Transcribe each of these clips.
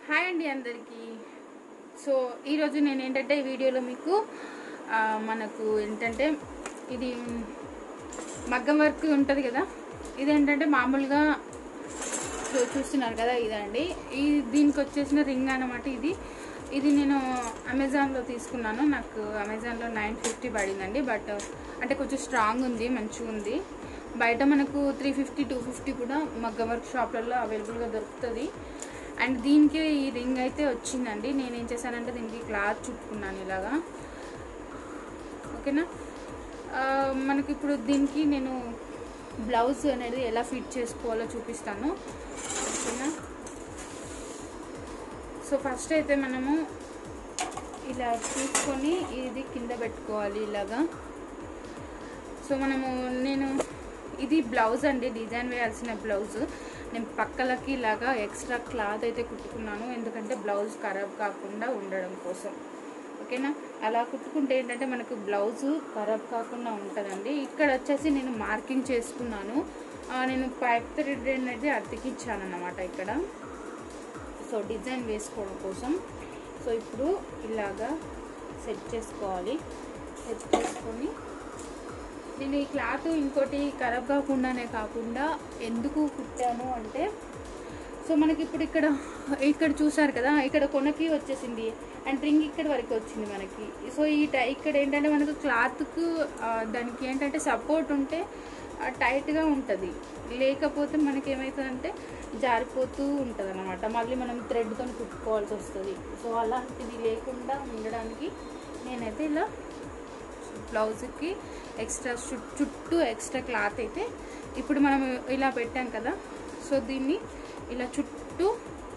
hi అండి అందరికీ so ఈరోజు నేను ఏంటంటే ఈ వీడియోలో మీకు ఆ, మనకు ఏంటంటే ఇది మగ్గం వర్క్ ఉంటుంది కదా ఇదేంటంటే మామూలుగా చూ- చూస్తున్నారు కదా ఇదండి ఈ దీనికి వచ్చేసిన రింగ్ అన్నమాట ఇది ఇది నేను అమెజాన్లో తీసుకున్నాను నాకు అమెజాన్లో నైన్ ఫిఫ్టీ పడిందండి బట్ అంటే కొంచెం స్ట్రాంగ్ ఉంది మంచిగా ఉంది బయట మనకు త్రీ ఫిఫ్టీ టూ ఫిఫ్టీ కూడా మగ్గం వర్క్ షాప్లలో అవైలబుల్గా దొరుకుతుంది అండ్ దీనికి ఈ రింగ్ అయితే వచ్చిందండి నేను ఏం చేశానంటే దీనికి క్లాత్ చుట్టుకున్నాను ఇలాగా ఓకేనా ఆ, మనకి ఇప్పుడు దీనికి నేను బ్లౌజ్ అనేది ఎలా ఫిట్ చేసుకోవాలో చూపిస్తాను ఓకేనా సో ఫస్ట్ అయితే మనము ఇలా చూసుకొని ఇది కింద పెట్టుకోవాలి ఇలాగా సో మనము నేను ఇది బ్లౌజ్ అండి డిజైన్ వేయాల్సిన బ్లౌజ్ నేను పక్కలకి ఇలాగా ఎక్స్ట్రా క్లాత్ అయితే కుట్టుకున్నాను ఎందుకంటే బ్లౌజ్ ఖరాబ్ కాకుండా ఉండడం కోసం ఓకేనా అలా కుట్టుకుంటే ఏంటంటే మనకు బ్లౌజ్ ఖరాబ్ కాకుండా ఉంటుందండి ఇక్కడ వచ్చేసి నేను మార్కింగ్ చేసుకున్నాను ఆ, నేను పైప్ థ్రెడ్ అనేది అతికిచ్చాను అన్నమాట ఇక్కడ సో డిజైన్ వేసుకోవడం కోసం సో ఇప్పుడు ఇలాగా సెట్ చేసుకోవాలి సెట్ చేసుకొని నేను ఈ క్లాత్ ఇంకోటి ఖరాబ్ కాకుండానే కాకుండా ఎందుకు కుట్టాను అంటే సో మనకి ఇప్పుడు ఇక్కడ ఇక్కడ చూసారు కదా ఇక్కడ కొనకి వచ్చేసింది అండ్ రింగ్ ఇక్కడ వరకు వచ్చింది మనకి సో ఈ టై ఇక్కడ ఏంటంటే మనకు క్లాత్కు దానికి ఏంటంటే సపోర్ట్ ఉంటే ఆ, టైట్గా ఉంటుంది లేకపోతే మనకి ఏమవుతుందంటే జారిపోతూ ఉంటుంది అనమాట మళ్ళీ మనం థ్రెడ్తో కుట్టుకోవాల్సి వస్తుంది సో అలాంటిది లేకుండా ఉండడానికి నేనైతే ఇలా బ్లౌజ్కి ఎక్స్ట్రా చుట్- చుట్టూ ఎక్స్ట్రా క్లాత్ అయితే ఇప్పుడు మనం ఇలా పెట్టాం కదా సో దీన్ని ఇలా చుట్టూ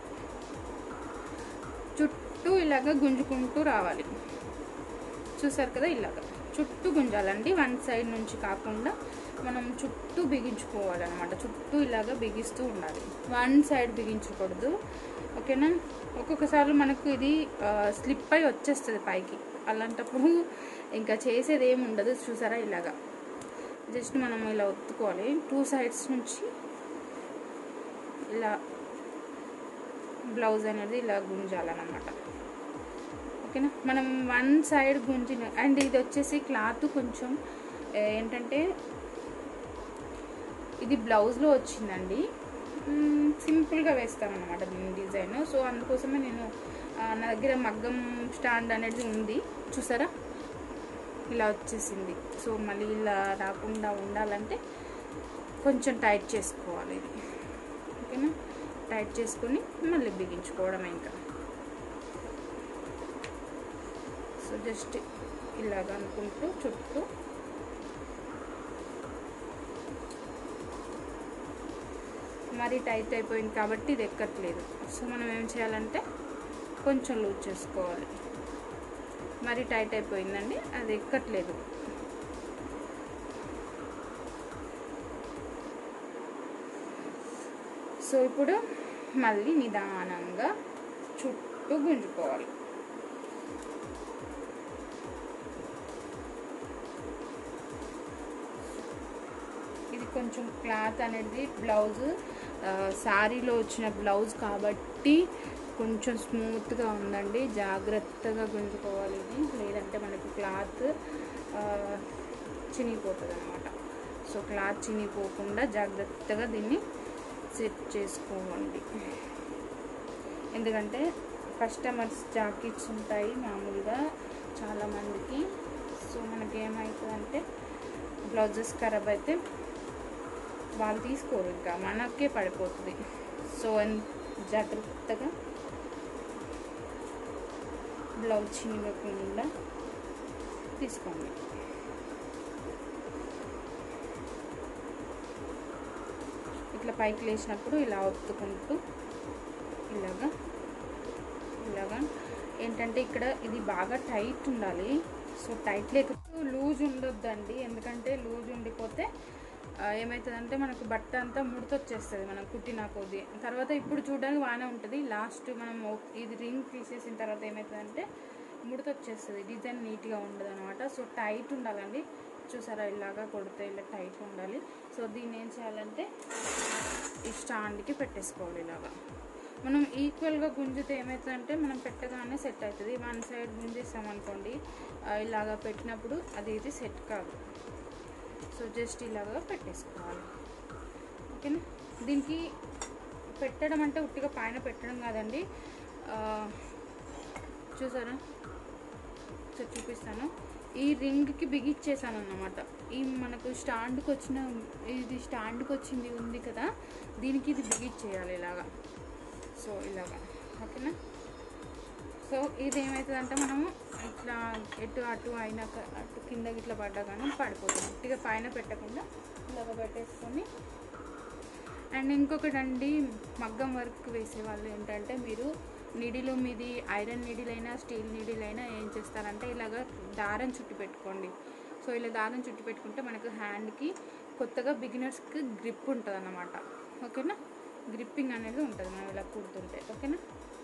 చుట్టూ ఇలాగ గుంజుకుంటూ రావాలి చూసారు కదా ఇలాగ చుట్టూ గుంజాలండి వన్ సైడ్ నుంచి కాకుండా మనం చుట్టూ బిగించుకోవాలన్నమాట చుట్టూ ఇలాగ బిగిస్తూ ఉండాలి వన్ సైడ్ బిగించకూడదు ఓకేనా ఒక్కొక్కసారి మనకు ఇది స్లిప్ అయి వచ్చేస్తుంది పైకి అలాంటప్పుడు ఇంకా చేసేది ఏమి ఉండదు చూసారా ఇలాగా జస్ట్ మనం ఇలా ఒత్తుకోవాలి టూ సైడ్స్ నుంచి ఇలా బ్లౌజ్ అనేది ఇలా గుంజాలన్నమాట ఓకేనా మనం వన్ సైడ్ గుంజిన అండ్ ఇది వచ్చేసి క్లాత్ కొంచెం ఏ, ఏంటంటే ఇది బ్లౌజ్లో వచ్చిందండి మ్మ్, సింపుల్గా వేస్తామన్నమాట దీని డిజైన్ సో అందుకోసమే నేను ఆ, నా దగ్గర మగ్గం స్టాండ్ అనేది ఉంది చూసారా ఇలా వచ్చేసింది సో మళ్ళీ ఇలా రాకుండా ఉండాలంటే కొంచెం టైట్ చేసుకోవాలి ఇది ఓకేనా టైట్ చేసుకొని మళ్ళీ బిగించుకోవడం ఇంకా సో జస్ట్ ఇలాగ అనుకుంటూ చుట్టూ మరీ టైట్ అయిపోయింది కాబట్టి ఇది ఎక్కట్లేదు సో మనం ఏం చేయాలంటే కొంచెం లూజ్ చేసుకోవాలి మరీ టైట్ అయిపోయిందండి అది ఎక్కట్లేదు సో ఇప్పుడు మళ్ళీ నిదానంగా చుట్టూ గుంజుకోవాలి ఇది కొంచెం క్లాత్ అనేది బ్లౌజ్ శారీలో వచ్చిన బ్లౌజ్ కాబట్టి కొంచెం స్మూత్గా ఉందండి జాగ్రత్తగా గుంజుకోవాలి ఇది లేదంటే మనకి క్లాత్ చినిగిపోతుంది అనమాట సో క్లాత్ చినిగిపోకుండా జాగ్రత్తగా దీన్ని సెట్ చేసుకోండి ఎందుకంటే కస్టమర్స్ జాకెట్స్ ఉంటాయి మామూలుగా చాలామందికి సో మనకి ఏమవుతుందంటే బ్లౌజెస్ ఖరాబ్ అయితే వాళ్ళు తీసుకోరు ఇంకా మనకే పడిపోతుంది సో ఎన్- జాగ్రత్తగా బ్లౌజ్ చినిగకుండా తీసుకోండి ఇట్లా పైకి లేచినప్పుడు ఇలా ఒత్తుకుంటూ ఇలాగా ఇలాగా ఏంటంటే ఇక్కడ ఇది బాగా టైట్ ఉండాలి సో టైట్ లేకపోతే లూజ్ ఉండొద్దండి ఎందుకంటే లూజ్ ఉండిపోతే ఆ, ఏమవుతుందంటే మనకు బట్ట అంతా ముడత వచ్చేస్తుంది మనం కుట్టిన కొద్ది తర్వాత ఇప్పుడు చూడడానికి బాగానే ఉంటుంది లాస్ట్ మనం ఓ- ఇది రింగ్ తీసేసిన తర్వాత ఏమవుతుందంటే ముడత వచ్చేస్తుంది డిజైన్ నీట్గా ఉండదు అనమాట సో టైట్ ఉండాలండి చూసారా ఇలాగా కొడితే ఇలా టైట్ ఉండాలి సో దీన్ని ఏం చేయాలంటే ఈ స్టాండ్కి పెట్టేసుకోవాలి ఇలాగా మనం ఈక్వల్గా గుంజితే ఏమవుతుందంటే మనం పెట్టగానే సెట్ అవుతుంది వన్ సైడ్ గుంజేస్తామనుకోండి ఆ, ఇలాగా పెట్టినప్పుడు అది ఇది సెట్ కాదు సో జస్ట్ ఇలాగా పెట్టేసుకోవాలి ఓకేనా దీనికి పెట్టడం అంటే ఉట్టిగా పైన పెట్టడం కాదండి ఆ, చూసారా సో చూపిస్తాను ఈ రింగ్కి బిగిచ్చేసాను అన్నమాట ఈ మనకు స్టాండ్కి వచ్చిన ఇది స్టాండ్కి వచ్చింది ఉంది కదా దీనికి ఇది బిగిచ్చేయాలి ఇలాగా సో ఇలాగా ఓకేనా సో ఇది ఏమవుతుందంటే మనము ఇట్లా ఎటు అటు అయినాక అటు కిందకి ఇట్లా పడ్డా కానీ పడిపోతుంది ఇక పైన పెట్టకుండా ఇలాగ పెట్టేసుకొని అండ్ ఇంకొకటి అండి మగ్గం వర్క్ వేసే వాళ్ళు ఏంటంటే మీరు నిడిలు మీది ఐరన్ నీడిల్ అయినా స్టీల్ నీడిల్ అయినా ఏం చేస్తారంటే ఇలాగ దారం చుట్టి పెట్టుకోండి సో ఇలా దారం చుట్టి పెట్టుకుంటే మనకు హ్యాండ్కి కొత్తగా బిగినర్స్కి గ్రిప్ ఉంటుంది అన్నమాట ఓకేనా గ్రిప్పింగ్ అనేది ఉంటుంది మనం ఇలా కుడుతుంటే ఓకేనా